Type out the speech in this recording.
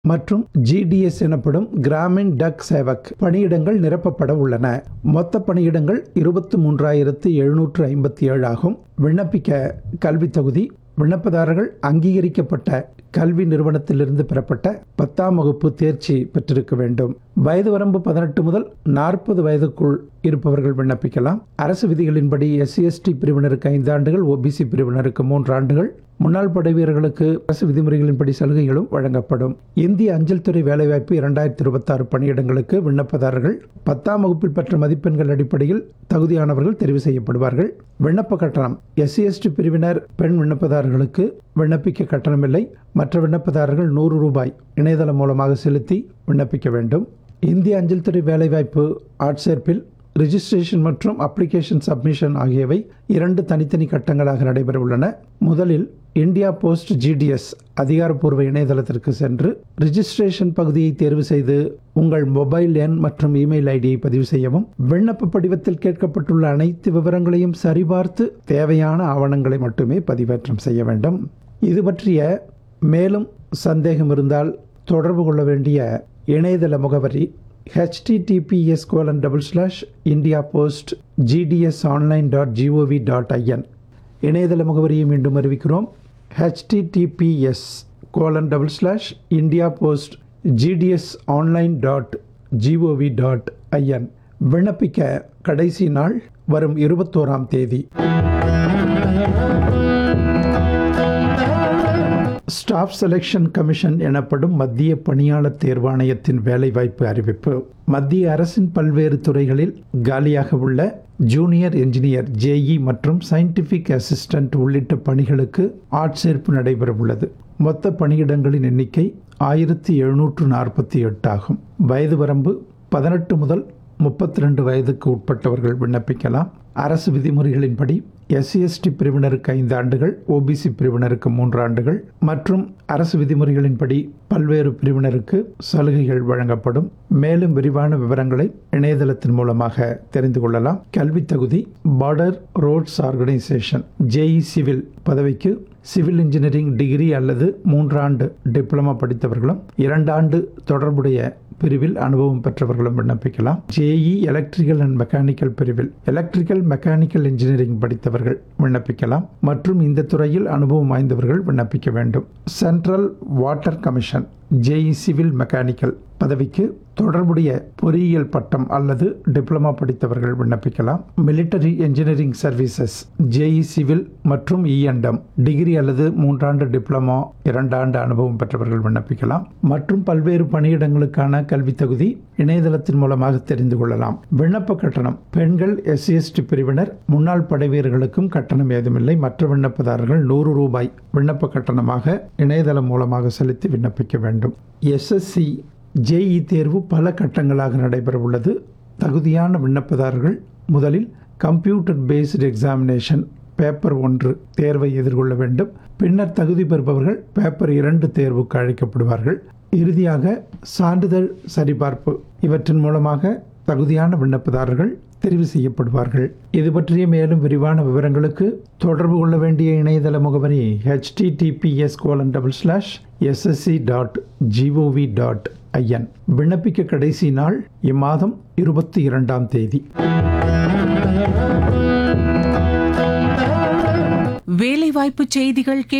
மற்றும் ஜிடிஎஸ் எனப்படும் கிராமின் டக் சேவக் பணியிடங்கள் நிரப்பப்பட உள்ளன மொத்த பணியிடங்கள் இருபத்தி மூன்றாயிரத்து எழுநூற்று ஐம்பத்தி ஏழு ஆகும் விண்ணப்பிக்க கல்வித் தகுதி விண்ணப்பதாரர்கள் அங்கீகரிக்கப்பட்ட கல்வி நிறுவனத்திலிருந்து பெறப்பட்ட பத்தாம் வகுப்பு தேர்ச்சி பெற்றிருக்க வேண்டும் வயது வரம்பு பதினெட்டு முதல் நாற்பது வயதுக்குள் இருப்பவர்கள் விண்ணப்பிக்கலாம் அரசு விதிகளின்படி எஸ்சி எஸ்டி பிரிவினருக்கு ஐந்து ஆண்டுகள் ஓபிசி பிரிவினருக்கு மூன்று ஆண்டுகள் முன்னாள் படை வீரர்களுக்கு அரசு விதிமுறைகளின்படி சலுகைகளும் வழங்கப்படும் இந்திய அஞ்சல் துறை வேலைவாய்ப்பு இரண்டாயிரத்தி இருபத்தாறு பணியிடங்களுக்கு விண்ணப்பதாரர்கள் பத்தாம் வகுப்பில் பெற்ற மதிப்பெண்கள் அடிப்படையில் தகுதியானவர்கள் தெரிவு செய்யப்படுவார்கள் விண்ணப்ப கட்டணம் எஸ்சி எஸ்டி பிரிவினர் பெண் விண்ணப்பதாரர்களுக்கு விண்ணப்பிக்க கட்டணமில்லை மற்ற விண்ணப்பதாரர்கள் நூறு ரூபாய் இணையதளம் மூலமாக செலுத்தி விண்ணப்பிக்க வேண்டும் இந்திய அஞ்சல் துறை வேலைவாய்ப்பு ஆட்சேர்ப்பில் ரிஜிஸ்ட்ரேஷன் மற்றும் அப்ளிகேஷன் சப்மிஷன் ஆகியவை இரண்டு தனித்தனி கட்டங்களாக நடைபெற உள்ளன முதலில் இந்தியா போஸ்ட் ஜிடிஎஸ் அதிகாரப்பூர்வ இணையதளத்திற்கு சென்று ரிஜிஸ்ட்ரேஷன் பகுதியை தேர்வு செய்து உங்கள் மொபைல் எண் மற்றும் இமெயில் ஐடியை பதிவு செய்யவும் விண்ணப்ப படிவத்தில் கேட்கப்பட்டுள்ள அனைத்து விவரங்களையும் சரிபார்த்து தேவையான ஆவணங்களை மட்டுமே பதிவேற்றம் செய்ய வேண்டும் இது பற்றிய மேலும் சந்தேகம் இருந்தால் தொடர்பு கொள்ள வேண்டிய இணையதள முகவரி https colon double slash India post GDS online dot GOV dot IN இணையதள முகவரியை மீண்டும் அறிவிக்கிறோம் https colon double slash India post GDS online dot GOV dot IN விண்ணப்பிக்க கடைசி நாள் வரும் இருபத்தோராம் தேதி ஸ்டாஃப் செலெக்ஷன் கமிஷன் எனப்படும் மத்திய பணியாளர் தேர்வாணையத்தின் வேலைவாய்ப்பு அறிவிப்பு மத்திய அரசின் பல்வேறு துறைகளில் காலியாக உள்ள ஜூனியர் என்ஜினியர் ஜேஇ மற்றும் சயின்டிஃபிக் அசிஸ்டன்ட் உள்ளிட்ட பணிகளுக்கு ஆட்சேர்ப்பு நடைபெற உள்ளது மொத்த பணியிடங்களின் எண்ணிக்கை ஆயிரத்தி எழுநூற்று நாற்பத்தி எட்டு ஆகும் வயது வரம்பு பதினெட்டு முதல் முப்பத்தி ரெண்டு வயதுக்கு உட்பட்டவர்கள் விண்ணப்பிக்கலாம் அரசு விதிமுறைகளின்படி எஸ்சி எஸ்டி பிரிவினருக்கு ஐந்து ஆண்டுகள் ஓபிசி பிரிவினருக்கு மூன்று ஆண்டுகள் மற்றும் அரசு விதிமுறைகளின்படி பல்வேறு பிரிவினருக்கு சலுகைகள் வழங்கப்படும் மேலும் விரிவான விவரங்களை இணையதளத்தின் மூலமாக தெரிந்து கொள்ளலாம் கல்வி தகுதி border roads organisation JE civil பதவிக்கு சிவில் இன்ஜினியரிங் டிகிரி அல்லது மூன்றாண்டு டிப்ளமா படித்தவர்களும் இரண்டாண்டு தொடர்புடைய பிரிவில் அனுபவம் பெற்றவர்களும் விண்ணப்பிக்கலாம் ஜேஇ எலக்ட்ரிக்கல் அண்ட் மெக்கானிக்கல் பிரிவில் எலக்ட்ரிக்கல் மெக்கானிக்கல் இன்ஜினியரிங் படித்தவர்கள் விண்ணப்பிக்கலாம் மற்றும் இந்த துறையில் அனுபவம் வாய்ந்தவர்கள் விண்ணப்பிக்க வேண்டும் central water commission JE civil mechanical பதவிக்கு தொடர்புடைய பொறியியல் பட்டம் அல்லது டிப்ளமா படித்தவர்கள் விண்ணப்பிக்கலாம் military engineering services JE civil மற்றும் இஎன்டம் டிகிரி அல்லது மூன்றாண்டு டிப்ளமோ இரண்டாண்டு அனுபவம் பெற்றவர்கள் விண்ணப்பிக்கலாம் மற்றும் பல்வேறு பணியிடங்களுக்கான கல்வி தகுதி இணையதளத்தின் மூலமாக தெரிந்து கொள்ளலாம் விண்ணப்ப கட்டணம் பெண்கள் எஸ்சி எஸ்டி பிரிவினர் முன்னாள் படைவீரர்களுக்கும் கட்டணம் ஏதுமில்லை மற்ற விண்ணப்பதாரர்கள் நூறு ரூபாய் விண்ணப்ப கட்டணமாக இணையதளம் மூலமாக செலுத்தி விண்ணப்பிக்க வேண்டும் எஸ்எஸ்சி ஜேஇ தேர்வு பல கட்டங்களாக நடைபெற உள்ளது தகுதியான விண்ணப்பதாரர்கள் முதலில் கம்ப்யூட்டர் பேஸ்டு எக்ஸாமினேஷன் பேப்பர் ஒன்று தேர்வை எதிர்கொள்ள வேண்டும் பின்னர் தகுதி பெறுபவர்கள் பேப்பர் இரண்டு தேர்வுக்கு அழைக்கப்படுவார்கள் இறுதியாக சான்றிதழ் சரிபார்ப்பு இவற்றின் மூலமாக தகுதியான விண்ணப்பதாரர்கள் தெரிவு செய்யப்படுவார்கள் இது பற்றிய மேலும் விரிவான விவரங்களுக்கு தொடர்பு கொள்ள வேண்டிய இணையதள முகவரி https colon double slash SSC dot GOV dot IN விண்ணப்பிக்க கடைசி நாள் இம்மாதம் இருபத்தி இரண்டாம் தேதி வேலைவாய்ப்பு செய்திகள்